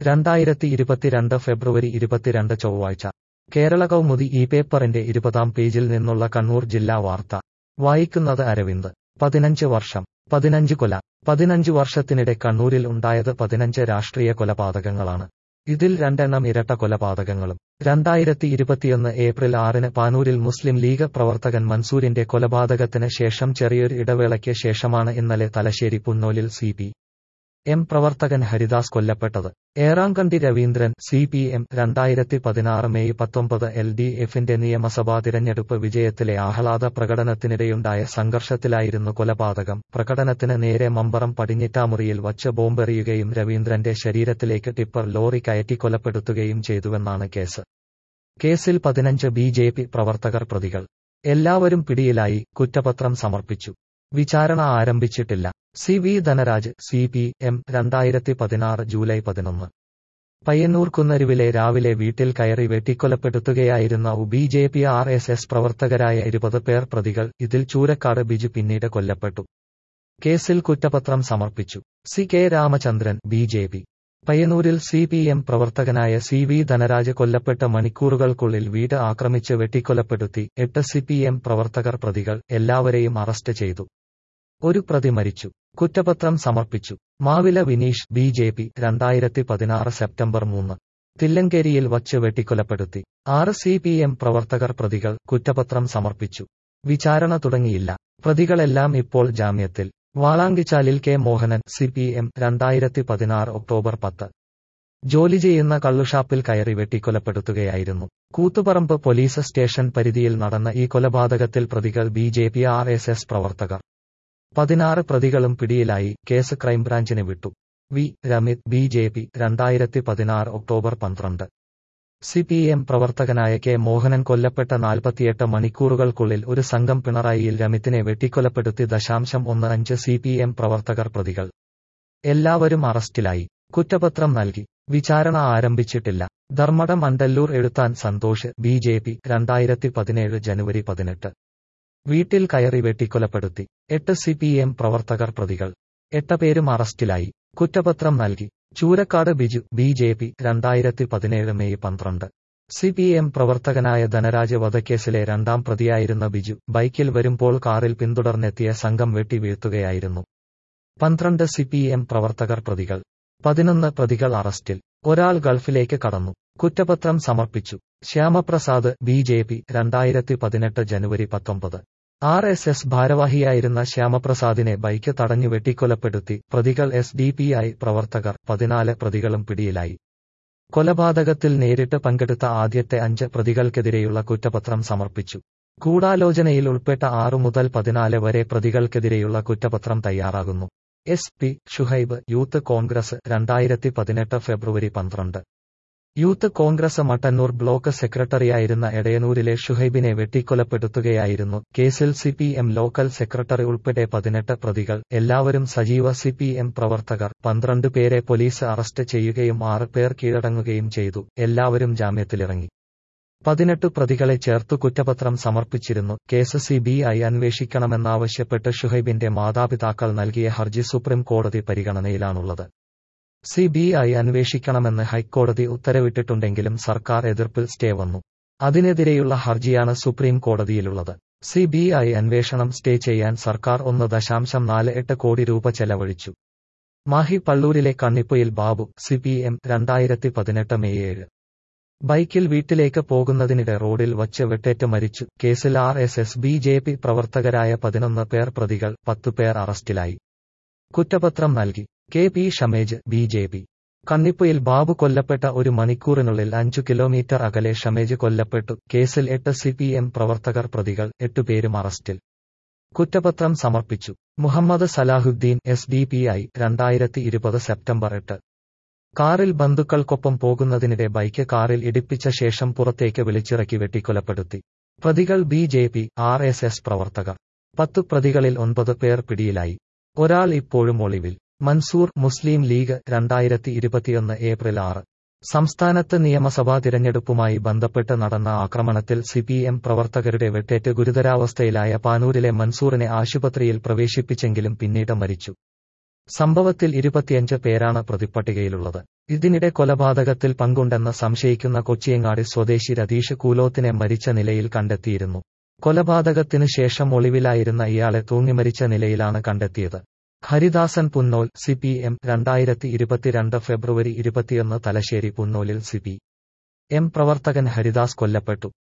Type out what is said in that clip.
രണ്ടായിരത്തി ഇരുപത്തിരണ്ട് ഫെബ്രുവരി ഇരുപത്തിരണ്ട് ചൊവ്വാഴ്ച കേരള കൗമുദി ഈ പേപ്പറിന്റെ ഇരുപതാം പേജിൽ നിന്നുള്ള കണ്ണൂർ ജില്ലാ വാർത്ത വായിക്കുന്നത് അരവിന്ദ് പതിനഞ്ച് വർഷം പതിനഞ്ച് കൊല പതിനഞ്ച് വർഷത്തിനിടെ കണ്ണൂരിൽ ഉണ്ടായത് പതിനഞ്ച് രാഷ്ട്രീയ കൊലപാതകങ്ങളാണ് ഇതിൽ രണ്ടെണ്ണം ഇരട്ട കൊലപാതകങ്ങളും രണ്ടായിരത്തി ഇരുപത്തിയൊന്ന് ഏപ്രിൽ ആറിന് പാനൂരിൽ മുസ്ലിം ലീഗ് പ്രവർത്തകൻ മൻസൂരിന്റെ കൊലപാതകത്തിന് ശേഷം ചെറിയൊരു ഇടവേളയ്ക്ക് ശേഷമാണ് ഇന്നലെ തലശ്ശേരി പുന്നോലിൽ സി പി എം പ്രവർത്തകൻ ഹരിദാസ് കൊല്ലപ്പെട്ടത് Erankandi Raveendran C P M രണ്ടായിരത്തി പതിനാറ് മെയ് പത്തൊമ്പത് എൽ ഡി എഫിന്റെ നിയമസഭാ തിരഞ്ഞെടുപ്പ് വിജയത്തിലെ ആഹ്ലാദ പ്രകടനത്തിനിടെയുണ്ടായ സംഘർഷത്തിലായിരുന്നു കൊലപാതകം പ്രകടനത്തിന് നേരെ മമ്പറം പടിഞ്ഞിറ്റാമുറിയിൽ വച്ച് ബോംബെറിയുകയും രവീന്ദ്രന്റെ ശരീരത്തിലേക്ക് ടിപ്പർ ലോറി കയറ്റി കൊലപ്പെടുത്തുകയും ചെയ്തുവെന്നാണ് കേസ് കേസിൽ പതിനഞ്ച് ബി ജെ പി പ്രവർത്തകർ പ്രതികൾ എല്ലാവരും പിടിയിലായി കുറ്റപത്രം സമർപ്പിച്ചു വിചാരണ ആരംഭിച്ചിട്ടില്ല C V Dhanaraj C P M രണ്ടായിരത്തി പതിനാറ് ജൂലൈ പതിനൊന്ന് പയ്യന്നൂർ കുന്നരുവിലെ രാവിലെ വീട്ടിൽ കയറി വെട്ടിക്കൊലപ്പെടുത്തുകയായിരുന്ന B J P R S S പ്രവർത്തകരായ ഇരുപത് പേർ പ്രതികൾ ഇതിൽ ചൂരക്കാട് ബിജു പിന്നീട് കൊല്ലപ്പെട്ടു കേസിൽ കുറ്റപത്രം സമർപ്പിച്ചു C K Ramachandran B J P പയ്യന്നൂരിൽ സി പി എം പ്രവർത്തകനായ സി വി ധനരാജ് കൊല്ലപ്പെട്ട മണിക്കൂറുകൾക്കുള്ളിൽ വീട് ആക്രമിച്ച് വെട്ടിക്കൊലപ്പെടുത്തി എട്ട് സി പി എം പ്രവർത്തകർ പ്രതികൾ എല്ലാവരെയും അറസ്റ്റ് ചെയ്തു ഒരു പ്രതി മരിച്ചു കുറ്റപത്രം സമർപ്പിച്ചു Mavila Vineesh B J P രണ്ടായിരത്തി പതിനാറ് സെപ്റ്റംബർ മൂന്ന് തില്ലങ്കേരിയിൽ വച്ച് വെട്ടിക്കൊലപ്പെടുത്തി ആറ് സി പി എം പ്രവർത്തകർ പ്രതികൾ കുറ്റപത്രം സമർപ്പിച്ചു വിചാരണ തുടങ്ങിയില്ല പ്രതികളെല്ലാം ഇപ്പോൾ ജാമ്യത്തിൽ വാളാങ്കിച്ചാലിൽ K Mohanan C P M രണ്ടായിരത്തി പതിനാറ് ഒക്ടോബർ പത്ത് ജോലി ചെയ്യുന്ന കള്ളുഷാപ്പിൽ കയറി വെട്ടിക്കൊലപ്പെടുത്തുകയായിരുന്നു കൂത്തുപറമ്പ് പോലീസ് സ്റ്റേഷൻ പരിധിയിൽ നടന്ന ഈ കൊലപാതകത്തിൽ പ്രതികൾ B J P R S S പ്രവർത്തകർ പതിനാറ് പ്രതികളും പിടിയിലായി കേസ് ക്രൈംബ്രാഞ്ചിന് വിട്ടു V Ramith B J P രണ്ടായിരത്തി പതിനാറ് ഒക്ടോബർ പന്ത്രണ്ട് സി പി എം പ്രവർത്തകനായ കെ മോഹനൻ കൊല്ലപ്പെട്ട നാൽപ്പത്തിയെട്ട് മണിക്കൂറുകൾക്കുള്ളിൽ ഒരു സംഘം പിണറായിയിൽ രമിത്തിനെ വെട്ടിക്കൊലപ്പെടുത്തി ദശാംശം ഒന്ന് അഞ്ച് സി പി എം പ്രവർത്തകർ പ്രതികൾ എല്ലാവരും അറസ്റ്റിലായി കുറ്റപത്രം നൽകി വിചാരണ ആരംഭിച്ചിട്ടില്ല Dharmadam Andalloor Ezhuthan Santhosh B J P രണ്ടായിരത്തി പതിനേഴ് ജനുവരി പതിനെട്ട് വീട്ടിൽ കയറി വെട്ടിക്കൊലപ്പെടുത്തി എട്ട് സി പി എം പ്രവർത്തകർ പ്രതികൾ എട്ട് പേരും അറസ്റ്റിലായി കുറ്റപത്രം നൽകി Choorakkad Biju B J P രണ്ടായിരത്തി പതിനേഴ് മെയ് പന്ത്രണ്ട് സി പി എം പ്രവർത്തകനായ ധനരാജ് വധക്കേസിലെ രണ്ടാം പ്രതിയായിരുന്ന ബിജു ബൈക്കിൽ വരുമ്പോൾ കാറിൽ പിന്തുടർന്നെത്തിയ സംഘം വെട്ടി വീഴ്ത്തുകയായിരുന്നു പന്ത്രണ്ട് സി പി എം പ്രവർത്തകർ പ്രതികൾ പതിനൊന്ന് പ്രതികൾ അറസ്റ്റിൽ ഒരാൾ ഗൾഫിലേക്ക് കടന്നു കുറ്റപത്രം സമർപ്പിച്ചു ശ്യാമപ്രസാദ് ബി ജെ പി രണ്ടായിരത്തി പതിനെട്ട് ജനുവരി പത്തൊമ്പത് ആർ എസ് എസ് ഭാരവാഹിയായിരുന്ന ശ്യാമപ്രസാദിനെ ബൈക്ക് തടഞ്ഞു വെട്ടിക്കൊലപ്പെടുത്തി പ്രതികൾ എസ് ഡി പി ഐ പ്രവർത്തകർ പതിനാല് പ്രതികളും പിടിയിലായി കൊലപാതകത്തിൽ നേരിട്ട് പങ്കെടുത്ത ആദ്യത്തെ അഞ്ച് പ്രതികൾക്കെതിരെയുള്ള കുറ്റപത്രം സമർപ്പിച്ചു ഗൂഢാലോചനയിൽ ഉൾപ്പെട്ട ആറു മുതൽ പതിനാല് വരെ പ്രതികൾക്കെതിരെയുള്ള കുറ്റപത്രം തയ്യാറാകുന്നു എസ് പി ഷുഹൈബ് യൂത്ത് കോൺഗ്രസ് രണ്ടായിരത്തി പതിനെട്ട് ഫെബ്രുവരി പന്ത്രണ്ട് യൂത്ത് കോൺഗ്രസ് മട്ടന്നൂർ ബ്ലോക്ക് സെക്രട്ടറിയായിരുന്ന എടയനൂരിലെ ഷുഹൈബിനെ വെട്ടിക്കൊലപ്പെടുത്തുകയായിരുന്നു കേസിൽ C P M local secretary ഉൾപ്പെടെ പതിനെട്ട് പ്രതികൾ എല്ലാവരും സജീവ സി പി എം പ്രവർത്തകർ പന്ത്രണ്ട് പേരെ പോലീസ് അറസ്റ്റ് ചെയ്യുകയും ആറ് പേർ കീഴടങ്ങുകയും ചെയ്തു എല്ലാവരും ജാമ്യത്തിലിറങ്ങി പതിനെട്ട് പ്രതികളെ ചേർത്തു കുറ്റപത്രം സമർപ്പിച്ചിരുന്നു കേസ് സി ബി ഐ അന്വേഷിക്കണമെന്നാവശ്യപ്പെട്ട് ഷുഹൈബിന്റെ മാതാപിതാക്കൾ നൽകിയ ഹർജി സുപ്രീം കോടതി പരിഗണനയിലാണുള്ളത് സി ബി ഐ അന്വേഷിക്കണമെന്ന് ഹൈക്കോടതി ഉത്തരവിട്ടിട്ടുണ്ടെങ്കിലും സർക്കാർ എതിർപ്പിൽ സ്റ്റേ വന്നു അതിനെതിരെയുള്ള ഹർജിയാണ് സുപ്രീം കോടതിയിലുള്ളത് സി ബി ഐ അന്വേഷണം സ്റ്റേ ചെയ്യാൻ സർക്കാർ ഒന്ന് ദശാംശം നാല് എട്ട് കോടി രൂപ ചെലവഴിച്ചു മാഹി പള്ളൂരിലെ Kannipoyil Babu C P M രണ്ടായിരത്തി പതിനെട്ട് മെയ് ഏഴ് ബൈക്കിൽ വീട്ടിലേക്ക് പോകുന്നതിനിടെ റോഡിൽ വച്ച് വെട്ടേറ്റ് മരിച്ചു കേസിൽ R S S B J P പ്രവർത്തകരായ പതിനൊന്ന് പേർ പ്രതികൾ പത്തു പേർ അറസ്റ്റിലായി കുറ്റപത്രം നൽകി K P Shamej B J P Kannipoyil Babu കൊല്ലപ്പെട്ട ഒരു മണിക്കൂറിനുള്ളിൽ അഞ്ചു കിലോമീറ്റർ അകലെ ഷമേജ് കൊല്ലപ്പെട്ടു കേസിൽ എട്ട് സി പി എം പ്രവർത്തകർ പ്രതികൾ എട്ടുപേരും അറസ്റ്റിൽ കുറ്റപത്രം സമർപ്പിച്ചു Muhammad Salahuddin S D P I രണ്ടായിരത്തി ഇരുപത് സെപ്റ്റംബർ എട്ട് കാറിൽ ബന്ധുക്കൾക്കൊപ്പം പോകുന്നതിനിടെ ബൈക്ക് കാറിൽ ഇടിപ്പിച്ച ശേഷം പുറത്തേക്ക് വിളിച്ചിറക്കി വെട്ടിക്കൊലപ്പെടുത്തി പ്രതികൾ B J P R S S പ്രവർത്തകർ പത്തു പ്രതികളിൽ ഒൻപത് പേർ പിടിയിലായി ഒരാൾ ഇപ്പോഴും ഒളിവിൽ മൻസൂർ മുസ്ലിം ലീഗ് രണ്ടായിരത്തി ഇരുപത്തിയൊന്ന് ഏപ്രിൽ ആറ് സംസ്ഥാനത്ത് നിയമസഭാ തിരഞ്ഞെടുപ്പുമായി ബന്ധപ്പെട്ട് നടന്ന ആക്രമണത്തിൽ സിപിഎം പ്രവർത്തകരുടെ വെട്ടേറ്റ് ഗുരുതരാവസ്ഥയിലായ പാനൂരിലെ മൻസൂറിനെ ആശുപത്രിയിൽ പ്രവേശിപ്പിച്ചെങ്കിലും പിന്നീട് മരിച്ചു സംഭവത്തിൽ ഇരുപത്തിയഞ്ച് പേരാണ് പ്രതിപ്പട്ടികയിലുള്ളത് ഇതിനിടെ കൊലപാതകത്തിൽ പങ്കുണ്ടെന്ന് സംശയിക്കുന്ന കൊച്ചിയങ്ങാടി സ്വദേശി രതീഷ് കൂലോത്തിനെ മരിച്ച നിലയിൽ കണ്ടെത്തിയിരുന്നു കൊലപാതകത്തിനു ശേഷം ഒളിവിലായിരുന്ന ഇയാളെ തൂങ്ങിമരിച്ച നിലയിലാണ് കണ്ടെത്തിയത് Haridasan Punnol C P M രണ്ടായിരത്തി ഇരുപത്തിരണ്ട് ഫെബ്രുവരി ഇരുപത്തിയൊന്ന് തലശ്ശേരി പുന്നോലിൽ സി പി എം പ്രവർത്തകൻ ഹരിദാസ് കൊല്ലപ്പെട്ടു